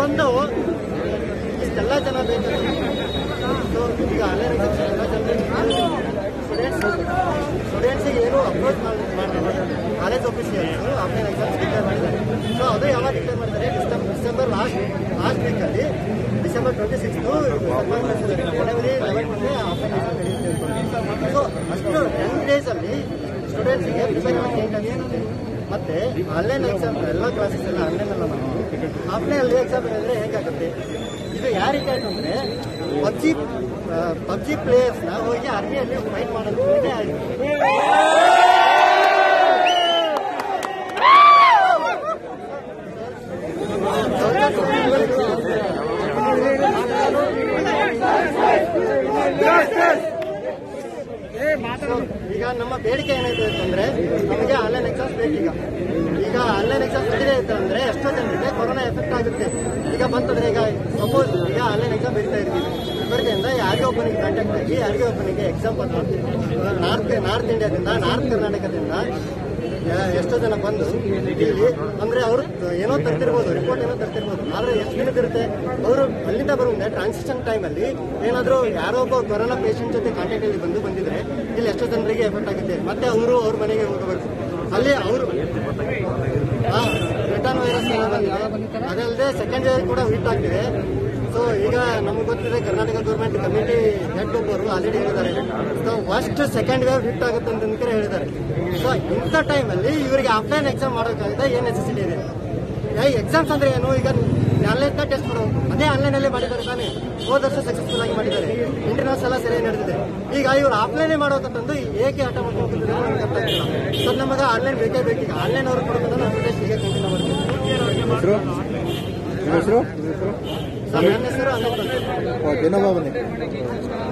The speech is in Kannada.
ಒಂದು ಇಷ್ಟೆಲ್ಲ ಜನ ಬೇಕು ಸೊ ಈಗ ಆನ್ಲೈನ್ ಎಕ್ಸಾಮ್ಸ್ ಎಲ್ಲ ಜನ ಸ್ಟೂಡೆಂಟ್ಸ್ ಸ್ಟೂಡೆಂಟ್ಸಿಗೆ ಏನು ಅಪ್ರೋಚ್ ಮಾಡಿದ್ರೆ college officers offline exams declare ಮಾಡಿದ್ದಾರೆ ಸೊ ಅದು ಯಾವಾಗ ಡಿಕ್ಲೇರ್ ಮಾಡಿದ್ದಾರೆ ಡಿಸೆಂಬರ್ ಡಿಸೆಂಬರ್ ಲಾಸ್ಟ್ ಲಾಸ್ಟ್ ವೀಕಲ್ಲಿ December twenty sixth January eleven ಮುಂದೆ ಆಫ್ಲೈನ್ ಎಕ್ಸಾಮ್ ನಡೆಯುತ್ತೆ ಸೊ ಅಷ್ಟು ಟೆನ್ ಡೇಸಲ್ಲಿ ಸ್ಟೂಡೆಂಟ್ಸಿಗೆ ಪ್ರಿಪೇರ್ ಮಾಡೋಕ್ಕೆ ಮತ್ತೆ ಆನ್ಲೈನ್ ಎಕ್ಸಾಮ್ ಎಲ್ಲ ಕ್ಲಾಸಸ್ ಎಲ್ಲ ಆನ್ಲೈನ್ ಅಲ್ಲ ಮಾಡ್ತೀವಿ ಆಫ್ಲೈನಲ್ಲಿ ಎಕ್ಸಾಮ್ ಹೇಳಿದ್ರೆ ಹೇಗಾಗುತ್ತೆ ಇದು ಯಾವ ರೀತಿ ಆಯ್ತು ಅಂದ್ರೆ ಪಬ್ಜಿ ಪಬ್ಜಿ ಪ್ಲೇಯರ್ಸ್ನ ಹೋಗಿ ಆರ್ಮಿಯಲ್ಲಿ ಫೈಟ್ ಮಾಡೋದು ಇದೇ ಆಯ್ತು ಈಗ ನಮ್ಮ ಬೇಡಿಕೆ ಏನಾಯ್ತು ಅಂತಂದ್ರೆ ನಮಗೆ ಆನ್ಲೈನ್ ಎಕ್ಸಾಮ್ಸ್ ಬೇಕೀಗ ಈಗ ಆನ್ಲೈನ್ ಎಕ್ಸಾಮ್ಸ್ ನಡೀತಾ ಇತ್ತು ಅಂದ್ರೆ ಎಷ್ಟೋ ಜನರಿಗೆ ಕೊರೋನಾ ಎಫೆಕ್ಟ್ ಆಗುತ್ತೆ ಈಗ ಬಂತಂದ್ರೆ ಈಗ ಸಪೋಸ್ ಈಗ ಆನ್ಲೈನ್ ಎಕ್ಸಾಮ್ ಬರೀತಾ ಇರ್ತೀವಿ ಬರೀದಿಂದ ಯಾರಿಗೋ ಒಬ್ಬನಿಗೆ ಕಾಂಟ್ಯಾಕ್ಟ್ ಆಗಿ ಯಾರಿಗೋ ಒಬ್ಬನಿಗೆ ಎಕ್ಸಾಮ್ ಬಂದು ನಾರ್ತ್ ನಾರ್ತ್ ಇಂಡಿಯಾದಿಂದ ನಾರ್ತ್ ಕರ್ನಾಟಕದಿಂದ ಯಾ- ಎಷ್ಟೋ ಜನ ಬಂದು ಇಲ್ಲಿ ಅಂದ್ರೆ ಅವರು ಏನೋ ತರ್ತಿರ್ಬೋದು ರಿಪೋರ್ಟ್ ಏನೋ ತರ್ತಿರ್ಬೋದು ಆದ್ರೆ ಎಷ್ಟು ದಿನದಿರುತ್ತೆ ಅವರು ಅಲ್ಲಿಂದ ಬರುವಂತೆ ಟ್ರಾನ್ಸಿಷನ್ ಟೈಮಲ್ಲಿ ಏನಾದರೂ ಯಾರೋ ಒಬ್ಬ ಕೊರೋನಾ ಪೇಷಂಟ್ ಜೊತೆ ಕಾಂಟ್ಯಾಕ್ಟ್ ಅಲ್ಲಿ ಬಂದು ಬಂದಿದ್ರೆ ಇಲ್ಲಿ ಎಷ್ಟೋ ಜನರಿಗೆ ಎಫೆಕ್ಟ್ ಆಗುತ್ತೆ ಮತ್ತೆ ಅವರು ಅವ್ರ ಮನೆಗೆ ಹೋಗಬೇಕು ಅಲ್ಲಿ ಅವರು ರಿಟರ್ನ್ ವೈರಸ್ ಏನೋ ಬಂದಿದೆ ಅದಲ್ಲದೆ ಸೆಕೆಂಡ್ ವೇವ್ ಕೂಡ ವೀಟ್ ಆಗ್ತಿದೆ ಸೊ ಈಗ ನಮ್ಗೆ ಗೊತ್ತಿದೆ ಕರ್ನಾಟಕ ಗೌರ್ಮೆಂಟ್ ಕಮಿಟಿ ಹೆಡ್ ಒಬ್ಬರು ಆಲ್ರೆಡಿ ಹೇಳಿದ್ದಾರೆ so first second wave hit ಆಗುತ್ತೆ ಅಂತ ಅನ್ಕರೆ ಹೇಳಿದ್ದಾರೆ ಸೊ ಇಂಥ ಟೈಮಲ್ಲಿ ಇವರಿಗೆ ಆಫ್ಲೈನ್ ಎಕ್ಸಾಮ್ ಮಾಡೋಕ್ಕಾಗದೆ ಏನು ನೆಸೆಸಿಟಿ ಇದೆ ಎಕ್ಸಾಮ್ಸ್ ಅಂದ್ರೆ ಏನು ಈಗ ಆನ್ಲೈನ್ ಟೆಸ್ಟ್ ಮಾಡೋ ಅದೇ ಆನ್ಲೈನ್ ಅಲ್ಲೇ ಮಾಡಿದ್ದಾರೆ ತಾನೇ ಹೋದ ವರ್ಷ ಸಕ್ಸಸ್ಫುಲ್ ಆಗಿ ಮಾಡಿದ್ದಾರೆ ಇಂಟರ್ನಲ್ಸ್ ಎಲ್ಲ ಸರಿಯಾಗಿ ನಡೆದಿದೆ ಈಗ ಇವರು ಆಫ್ಲೈನ್ ಮಾಡೋದಂತಂದು ಏಕೆ ಹಠ ಮಾಡ್ಕೊಂಡಿದ್ದಾರೆ ನಮ್ಗೆ ಅರ್ಥ ಆಗ್ತಿಲ್ಲ ಸೊ ನಮಗೆ ಆನ್ಲೈನ್ ಬೇಕೇ ಬೇಕು ಈಗ ಆನ್ಲೈನ್ ಅವ್ರು ಕೊಡೋದನ್ನ ನಾವು ಪ್ರೊಟೆಸ್ಟ್ ಈಗ ಕಂಟಿನ್ಯೂ ಮಾಡ್ತೀವಿ ಹೆಸರು ನಿಮ್ಮ ಹೆಸರು ನಿಮ್ಮ ಹೆಸರು ಸರ್ ನನ್ನ ಹೆಸರು ಅನಂತ್ ಅಂತ ಓಕೆ ಇನ್ನೊಬ್ಬ ಬನ್ನಿ